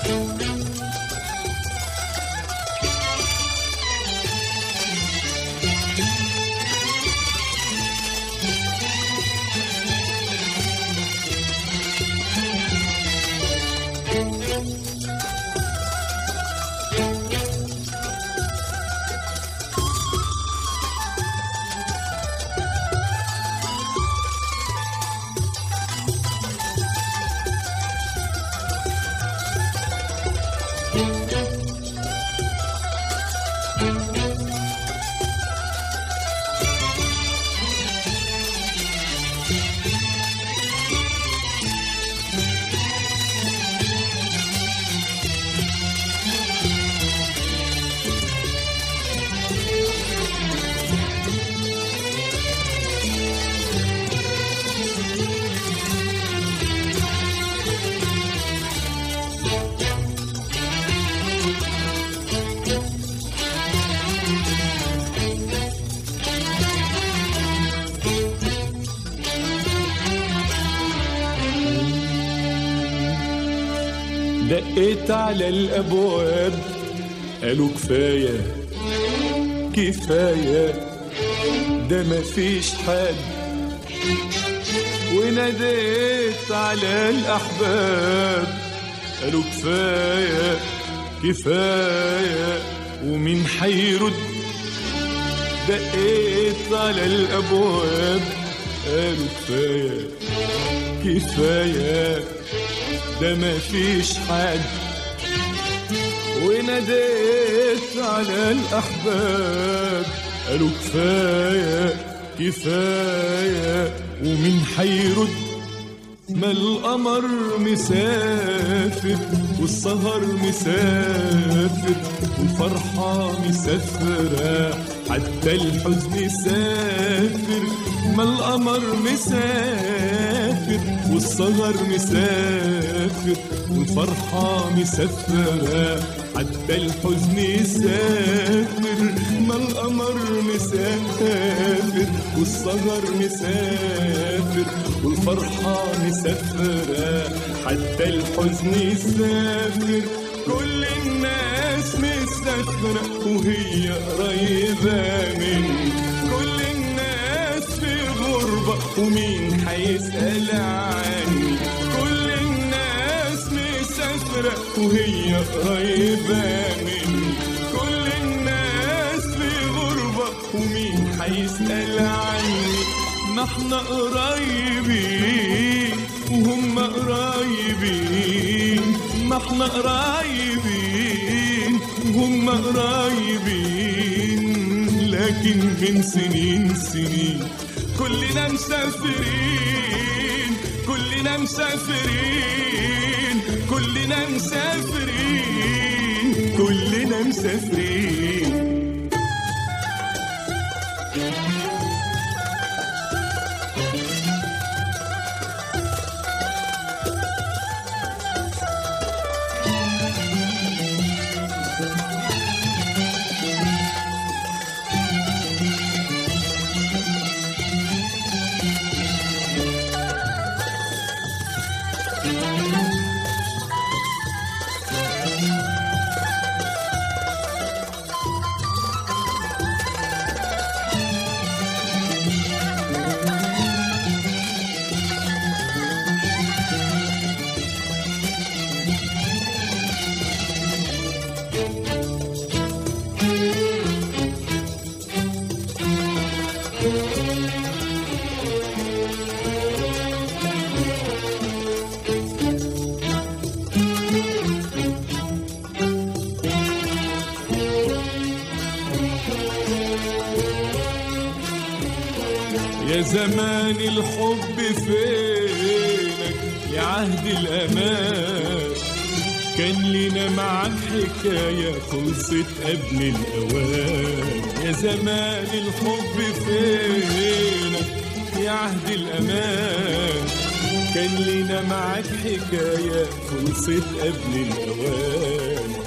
دقيت على الابواب قالوا كفايه كفايه ده مفيش حد وناديت على الاحباب قالوا كفايه كفايه ومين حيرد دقيت على الابواب قالوا كفايه كفايه ده مفيش حد وناديت على الأحباب قالوا كفاية كفاية ومين حيرد ما القمر مسافر والسهر مسافر والفرحة مسافرة حتى الحزن سافر ما القمر مسافر والسهر مسافر والفرحة مسافرة حتى الحزن سافر ما القمر مسافر والسهر مسافر والفرحة مسافرة حتى الحزن سافر كل الناس مسافرة وهي قريبة مني كل الناس في غربة ومين حيسأل عني كل الناس مسافرة وهي قريبة مني كل الناس في غربة ومين حيسأل عني ما احنا قريبين وهم قريبين ما احنا قريبين وهم قريبين لكن من سنين سنين كلنا مسافرين كلنا مسافرين كلنا مسافرين كلنا مسافرين يا زمان الحب فينك يا عهد الأمان كان لنا معاك حكاية خلصت قبل الأوان يا زمان الحب فينك يا عهد الأمان كان لنا معاك حكاية خلصت قبل الأوان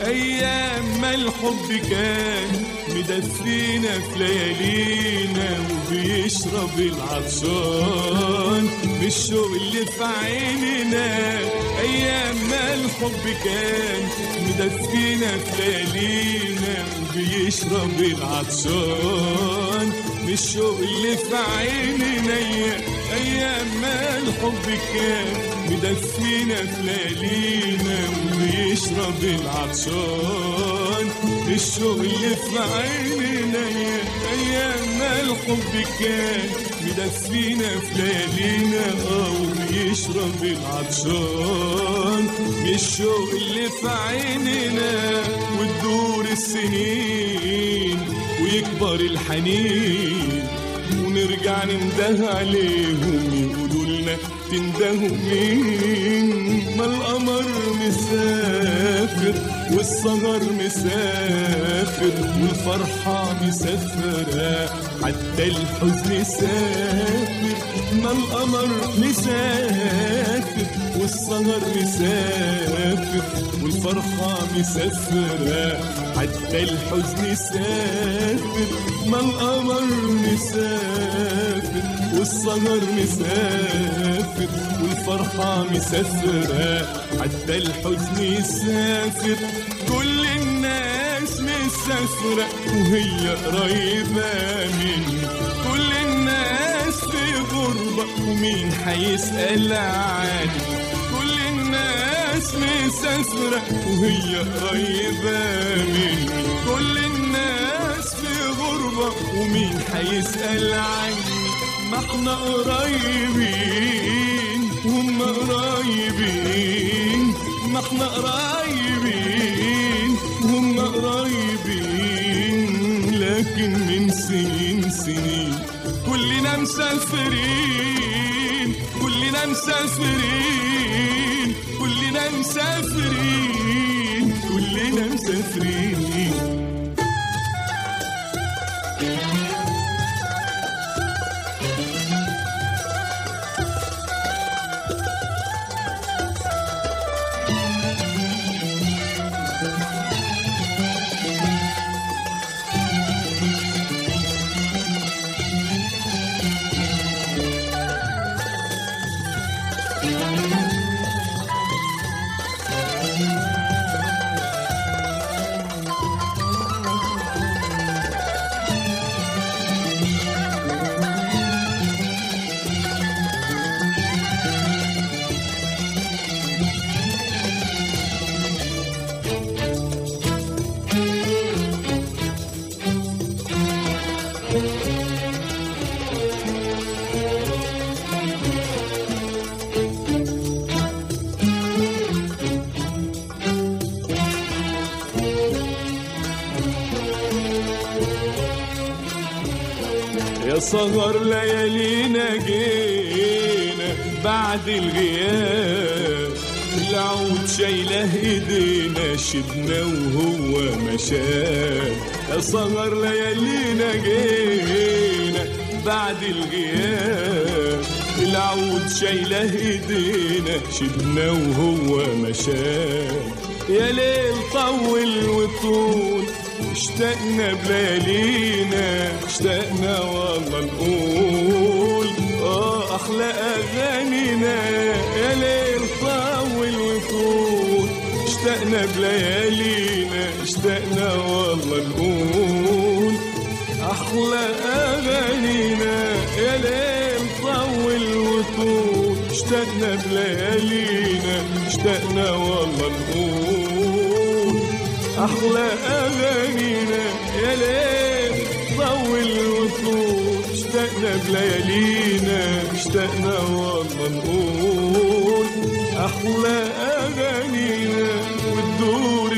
أيام ما الحب كان مدفينا في ليالينا وبيشرب العطشان بالشوق اللي في عيننا أيام ما الحب كان مدفينا في ليالينا وبيشرب العطشان بالشوق اللي في عيننا أيام ما الحب كان مدفينا في ليالينا وبيشرب العطشان الشوق اللي في عيننا ايام ما الحب كان مدفينا في ليالينا اه وبيشرب العطشان الشوق اللي في عيننا وتدور السنين ويكبر الحنين ونرجع ننده عليهم يقولوا لنا تندهوا مين ما القمر مسافر والسهر مسافر والفرحة مسافرة حتى الحزن سافر ما القمر مسافر والسهر مسافر والفرحة مسافرة حتى الحزن سافر ما القمر مسافر والسهر مسافر والفرحة مسافرة حتى الحزن يسافر كل الناس مسافرة وهي قريبة مني كل الناس في غربة ومين حيسأل عني كل الناس مسافرة وهي قريبة مني كل الناس في غربة ومين حيسأل عني ما احنا قريبين هم قريبين ما احنا قريبين هم قريبين لكن من سنين سنين كلنا مسافرين كلنا مسافرين كلنا مسافرين كلنا مسافرين يا صغر ليالينا جينا بعد الغياب العود شايله ايدينا شبنا وهو مشاب يا صغر ليالينا جينا بعد الغياب العود شايله ايدينا شبنا وهو مشاب يا ليل طول وطول اشتقنا بليالينا اشتقنا والله نقول اه احلى اغانينا يا ليل طول وطول اشتقنا بليالينا اشتقنا والله نقول احلى اغانينا يا ليل طول وطول اشتقنا بليالينا اشتقنا والله نقول احلى اغانينا يا ليل طول وطول اشتقنا بليالينا اشتقنا والله نقول احلى اغانينا وتدور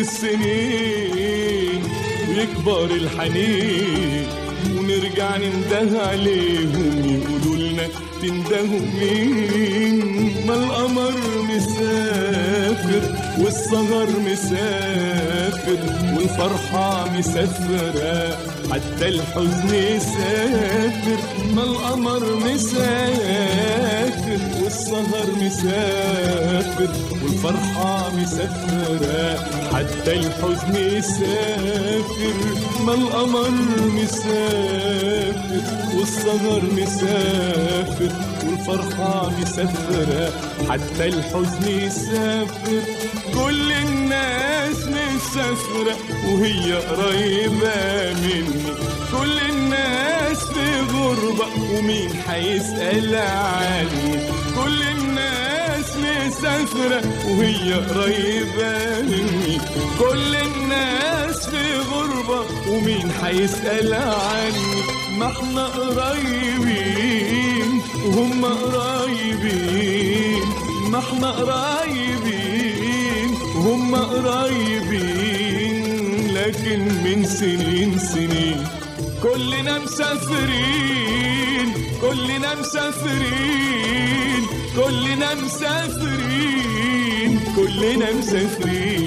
السنين ويكبر الحنين ونرجع ننده عليهم يقولوا لنا تندهوا مين ما القمر مسافر والصغر مسافر والفرحة مسافرة حتى الحزن سافر ما القمر مسافر والسهر مسافر والفرحة مسافرة حتى الحزن سافر ما القمر مسافر والسهر مسافر والفرحة مسافرة حتى الحزن سافر كل الناس مسافرة وهي قريبة مني كل الناس في غربة ومين حيسأل عني كل الناس مسافرة وهي قريبة مني كل الناس في غربة ومين حيسأل عني ما احنا قريبين وهم قريبين ما احنا قريبين وهم قريبين لكن من سنين سنين كلنا مسافرين كلنا مسافرين كلنا مسافرين كلنا مسافرين